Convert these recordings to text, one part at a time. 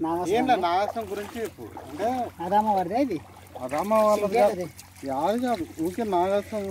ఏంటో నాగసం గురించి చెప్పు అంటే అదామ పడితే ఇది రామ వాళ్ళది కాదు యాది కాదు ఊకే నాగసం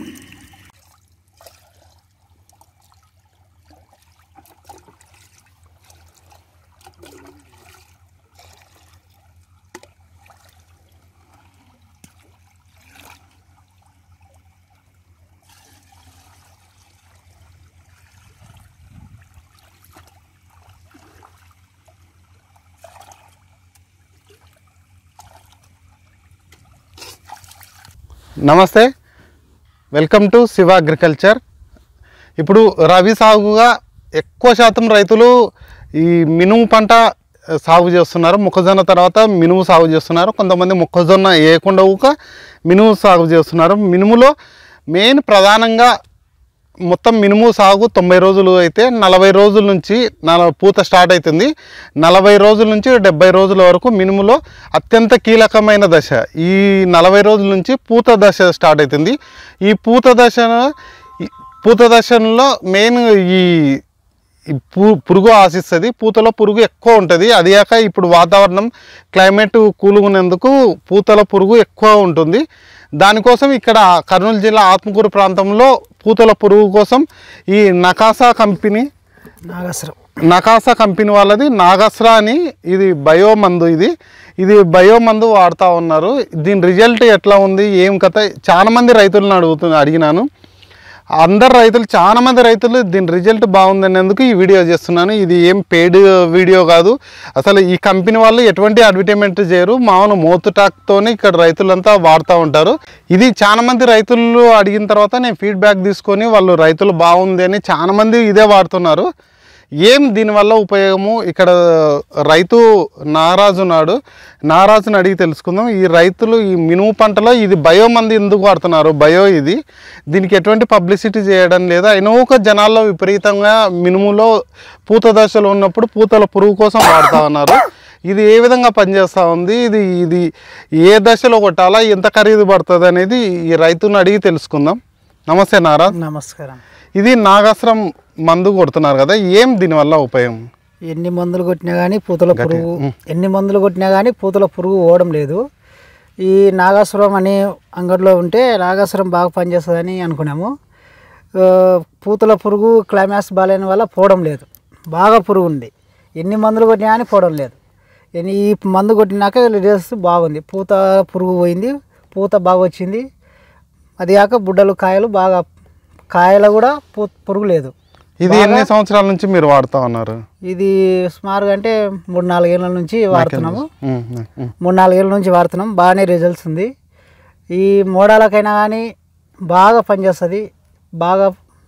నమస్తే వెల్కమ్ టు శివ అగ్రికల్చర్ ఇప్పుడు రబీ సాగుగా ఎక్కువ శాతం రైతులు ఈ మినుము పంట సాగు చేస్తున్నారు మొక్కజొన్న తర్వాత మినుము సాగు చేస్తున్నారు కొంతమంది మొక్కజొన్న వేయకుండా ఊక మినుము సాగు చేస్తున్నారు మినుములో మెయిన్ ప్రధానంగా మొత్తం మినుము సాగు తొంభై రోజులు అయితే నలభై రోజుల నుంచి నల పూత స్టార్ట్ అవుతుంది నలభై రోజుల నుంచి డెబ్బై రోజుల వరకు మినుములో అత్యంత కీలకమైన దశ ఈ నలభై రోజుల నుంచి పూత దశ స్టార్ట్ అవుతుంది ఈ పూత దశ ఈ పూత దశలో మెయిన్ ఈ ఈ పు పురుగు ఆశిస్తుంది పూతలో పురుగు ఎక్కువ ఉంటుంది అది కాక ఇప్పుడు వాతావరణం క్లైమేట్ కూలుగునేందుకు పూతల పురుగు ఎక్కువ ఉంటుంది దానికోసం ఇక్కడ కర్నూలు జిల్లా ఆత్మకూరు ప్రాంతంలో పూతల పురుగు కోసం ఈ నకాసా కంపెనీ నాగసరం నకాసా కంపెనీ వాళ్ళది నాగస్రా అని ఇది బయో మందు ఇది ఇది బయో మందు వాడుతూ ఉన్నారు దీని రిజల్ట్ ఎట్లా ఉంది ఏం కథ చాలా మంది రైతులను అడుగుతు అడిగినాను అందరు రైతులు చాలా మంది రైతులు దీని రిజల్ట్ బాగుందనేందుకు ఈ వీడియో చేస్తున్నాను ఇది ఏం పెయిడ్ వీడియో కాదు అసలు ఈ కంపెనీ వాళ్ళు ఎటువంటి అడ్వర్టైజ్మెంట్ చేయరు మామూలు మోతు టాక్తోనే ఇక్కడ రైతులంతా వాడుతూ ఉంటారు ఇది చాలా మంది రైతులు అడిగిన తర్వాత నేను ఫీడ్బ్యాక్ తీసుకొని వాళ్ళు రైతులు బాగుంది అని చాలా మంది ఇదే వాడుతున్నారు ఏం దీనివల్ల ఉపయోగము ఇక్కడ రైతు నారాజు ఉన్నాడు నారాజుని అడిగి తెలుసుకుందాం ఈ రైతులు ఈ మినుము పంటలో ఇది బయో మంది ఎందుకు వాడుతున్నారు బయో ఇది దీనికి ఎటువంటి పబ్లిసిటీ చేయడం లేదు అయినా ఒక జనాల్లో విపరీతంగా మినుములో పూత దశలో ఉన్నప్పుడు పూతల పురుగు కోసం వాడుతూ ఉన్నారు ఇది ఏ విధంగా పనిచేస్తూ ఉంది ఇది ఇది ఏ దశలో కొట్టాలా ఎంత ఖరీదు పడుతుంది అనేది ఈ రైతుని అడిగి తెలుసుకుందాం నమస్తే నారాజ్ నమస్కారం ఇది నాగాశ్రం మందు కొడుతున్నారు కదా ఏం దీనివల్ల ఉపయోగం ఎన్ని మందులు కొట్టినా కానీ పూతల పురుగు ఎన్ని మందులు కొట్టినా కానీ పూతల పురుగు ఓవడం లేదు ఈ నాగాసురం అనే అంగడిలో ఉంటే నాగాసురం బాగా పనిచేస్తుందని అనుకున్నాము ఆ, పూతల పురుగు క్లైమాక్స్ బాగాలేని వల్ల పోవడం లేదు బాగా పురుగు ఉంది ఎన్ని మందులు కొట్టినా కానీ పోవడం లేదు ఎన్ని ఈ మందు కొట్టినాక రిజల్ట్స్ బాగుంది పూత పురుగు పోయింది పూత బాగా వచ్చింది అది కాక బుడ్డలు కాయలు బాగా కాయలు కూడా పూ పురుగు లేదు ఇది ఎన్ని సంవత్సరాల నుంచి మీరు వాడుతా ఉన్నారు ఇది సుమారుగా అంటే మూడు నాలుగేళ్ళ నుంచి వాడుతున్నాము ఉమ్, ఉమ్, ఉమ్. మూడు నాలుగేళ్ళ నుంచి వాడుతున్నాం బాగానే రిజల్ట్స్ ఉంది ఈ మోడాలకైనా కానీ బాగా పనిచేస్తుంది బాగా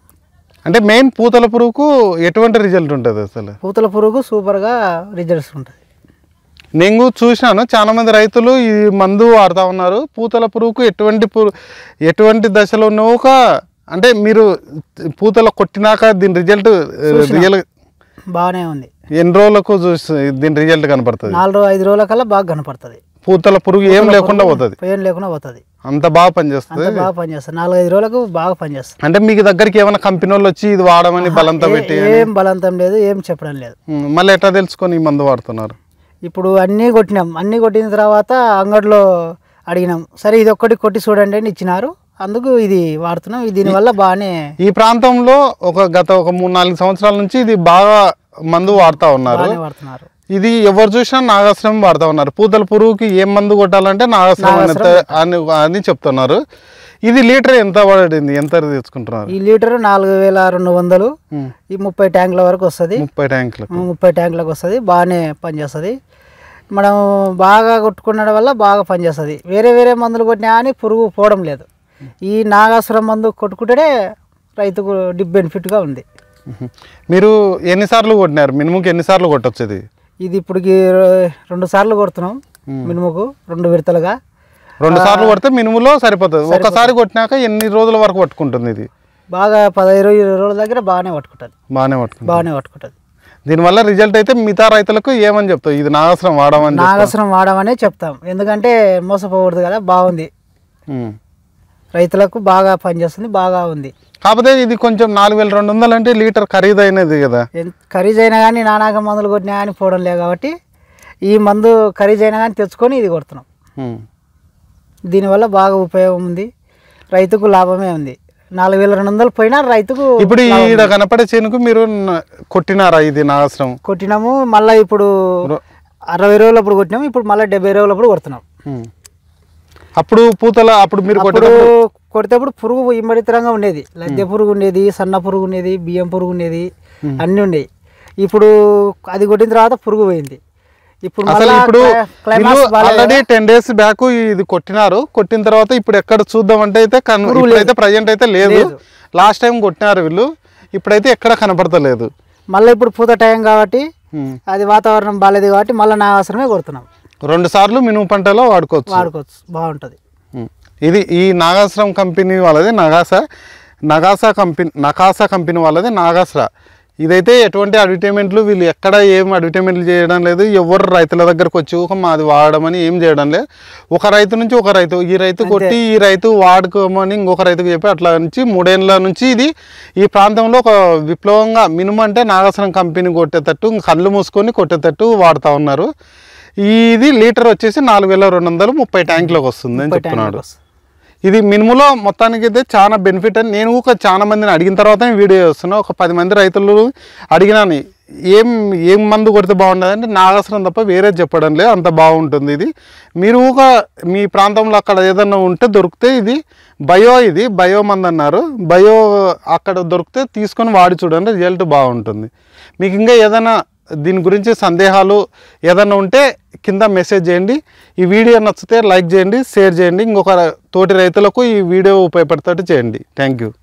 అంటే మెయిన్ పూతల పురుగుకు ఎటువంటి రిజల్ట్ ఉంటుంది అసలు పూతల పురుగు సూపర్గా రిజల్ట్స్ ఉంటుంది నేను చూసినాను చాలా మంది రైతులు ఈ మందు వాడుతూ ఉన్నారు పూతల పురుగుకు ఎటువంటి పురు ఎటువంటి దశలో ఉన్న ఒక అంటే మీరు పూతల కొట్టినాక దీని రిజల్ట్ రియల్ బాగానే ఉంది ఎన్ని రోజులకు చూసి దీని రిజల్ట్ కనపడుతుంది నాలుగు రోజు ఐదు రోజుల కల్లా బాగా కనపడుతుంది పూతల పురుగు ఏం లేకుండా పోతుంది పెయిన్ లేకుండా పోతుంది అంత బాగా పనిచేస్తుంది అంత బాగా పనిచేస్తుంది నాలుగు ఐదు రోజులకు బాగా పనిచేస్తుంది అంటే మీకు దగ్గరికి ఏమైనా కంపెనీ వాళ్ళు వచ్చి ఇది వాడమని బలంతో పెట్టి ఏం బలవంతం లేదు ఏం చెప్పడం లేదు ఉమ్, మళ్ళీ ఎట్లా తెలుసుకొని ఈ మందు వాడుతున్నారు ఇప్పుడు అన్నీ కొట్టినాం అన్నీ కొట్టిన తర్వాత అంగడిలో అడిగినాం సరే ఇది ఒక్కటి కొట్టి చూడండి అని ఇచ్చినారు అందుకు ఇది వాడుతున్నాం ఇది దీనివల్ల బాగానే ఈ ప్రాంతంలో ఒక గత ఒక మూడు నాలుగు సంవత్సరాల నుంచి ఇది బాగా మందు వాడుతా ఉన్నారు బాగానే వాడుతున్నారు ఇది ఎవరు చూసినా నాగాశ్రమం వాడుతా ఉన్నారు పూతల పురుగుకి ఏం మందు కొట్టాలంటే నాగాశ్రమం అని అని అని చెప్తున్నారు ఇది లీటర్ ఎంత పడింది ఎంత తెచ్చుకుంటున్నారు ఈ లీటర్ నాలుగు వేల రెండు వందలు ఉమ్, ఈ ముప్పై ట్యాంకుల వరకు వస్తుంది ముప్పై ట్యాంకులు ముప్పై ట్యాంకులకు వస్తుంది బాగానే పనిచేస్తుంది మనం బాగా కొట్టుకునడం వల్ల బాగా పనిచేస్తుంది వేరే వేరే మందులు కొట్టినా కానీ పురుగు పోవడం లేదు ఈ నాగాసురం మందు కొట్టుకుంటేనే రైతుకు డిప్ బెనిఫిట్గా ఉంది ఉహు. మీరు ఎన్నిసార్లు కొట్టినారు మినిమంకి ఎన్నిసార్లు కొట్టొచ్చు ఇది ఇది ఇప్పటికి రెండు సార్లు కొడుతున్నాం మినుముకు రెండు విడతలుగా రెండు సార్లు కొడితే మినుములో సరిపోతుంది ఒకసారి కొట్టినాక ఎన్ని రోజుల వరకు పట్టుకుంటుంది ఇది బాగా పదహైదు ఇరవై రోజుల దగ్గర బాగానే పట్టుకుంటుంది బాగానే పట్టుకుంటుంది బాగానే పట్టుకుంటుంది దీనివల్ల రిజల్ట్ అయితే మిగతా రైతులకు ఏమని చెప్తావు ఇది నాగస్రం వాడమని చెప్తావు. నాగస్రం వాడమనే చెప్తాం ఎందుకంటే మోసపోకూడదు కదా బాగుంది ఉమ్. రైతులకు బాగా పనిచేస్తుంది బాగా ఉంది కాకపోతే ఇది కొంచెం నాలుగు వేల రెండు వందలు అంటే లీటర్ ఖరీదైనది కదా ఎంత ఖరీదైనా కానీ నానాక మందులు కొట్టినా కానీ పోవడం లేదు కాబట్టి ఈ మందు ఖరీదు అయినా కానీ తెచ్చుకొని ఇది కొడుతున్నాం ఉమ్. దీనివల్ల బాగా ఉపయోగం ఉంది రైతుకు లాభమే ఉంది నాలుగు వేల రెండు వందలు పోయినా రైతుకు ఇప్పుడు ఈడ కనపడే చేనుకు మీరు న- కొట్టినారా ఇది నాగస్రం కొట్టినాము మళ్ళీ ఇప్పుడు రో- అరవై రోజులప్పుడు కొట్టినాము ఇప్పుడు మళ్ళీ డెబ్బై రోజులప్పుడు కొడుతున్నాం ఉమ్. అప్పుడు పూతల అప్పుడు మీరు ఇప్పుడు కొట్టినప్పుడు కొడితేప్పుడు పురుగు ఇమ్మడితరంగా ఉండేది లద్దె పురుగు ఉండేది సన్న పురుగు ఉండేది బియ్యం పురుగు ఉండేది అన్నీ ఉండేవి ఇప్పుడు అది కొట్టిన తర్వాత పురుగు పోయింది ఇప్పుడు అసలు మళ్ళా ఇప్పుడు క్లై- క్లైమాక్స్ బాగాలేదు ఆల్రెడీ టెన్ డేస్ బ్యాక్ ఇది కొట్టినారు కొట్టిన తర్వాత ఇప్పుడు ఎక్కడ చూద్దాం అంటే అయితే కన్- ఇప్పుడైతే ప్రజెంట్ అయితే లేదు లేదు. లాస్ట్ టైం కొట్టినారు వీళ్ళు ఇప్పుడైతే ఎక్కడ కనపడతలేదు మళ్ళీ ఇప్పుడు పూత టైం కాబట్టి ఉమ్. అది వాతావరణం బాగాలేదు కాబట్టి మళ్ళీ నా అవసరమే కొడుతున్నాం రెండు సార్లు మినుము పంటలో వాడుకోవచ్చు వాడుకోవచ్చు బాగుంటుంది ఉమ్. ఇది ఈ నాగాశ్రం కంపెనీ వాళ్ళది నగాసా నగాసా కంపెనీ నకాసా కంపెనీ వాళ్ళది నాగాస్రా ఇదైతే ఎటువంటి అడ్వర్టైజ్మెంట్లు వీళ్ళు ఎక్కడ ఏం అడ్వర్టైజ్మెంట్లు చేయడం లేదు ఎవరు రైతుల దగ్గరకు వచ్చి ఒక మాది వాడమని ఏం చేయడం లేదు ఒక రైతు నుంచి ఒక రైతు ఈ రైతు కొట్టి ఈ రైతు వాడుకోమని ఇంకొక రైతుకు చెప్పి అట్లా నుంచి మూడేళ్ళ నుంచి ఇది ఈ ప్రాంతంలో ఒక విప్లవంగా మినిమం అంటే నాగాసనం కంపెనీ కొట్టేటట్టు కళ్ళు మూసుకొని కొట్టేటట్టు వాడుతూ ఉన్నారు ఇది లీటర్ వచ్చేసి నాలుగు వేల రెండు వందలు ముప్పై ట్యాంక్లోకి వస్తుంది అని చెప్తున్నాడు ఇది మినుములో మొత్తానికి అయితే చాలా బెనిఫిట్ అని నేను ఒక చాలా మందిని అడిగిన తర్వాత వీడియో చేస్తున్నా ఒక పది మంది రైతులు అడిగినాను ఏం ఏం మందు కొడితే బాగుంటుంది అంటే నాగసరం తప్ప వేరే చెప్పడం లేదు అంత బాగుంటుంది ఇది మీరు ఒక మీ ప్రాంతంలో అక్కడ ఏదన్నా ఉంటే దొరికితే ఇది బయో ఇది బయో మందు అన్నారు బయో అక్కడ దొరికితే తీసుకొని వాడి చూడండి రిజల్ట్ బాగుంటుంది మీకు ఇంకా ఏదైనా దీని గురించి సందేహాలు ఏదైనా ఉంటే కింద మెసేజ్ చేయండి ఈ వీడియో నచ్చితే లైక్ చేయండి షేర్ చేయండి ఇంకొక తోటి రైతులకు ఈ వీడియో ఉపయోగపడేటట్టు చేయండి థ్యాంక్ యూ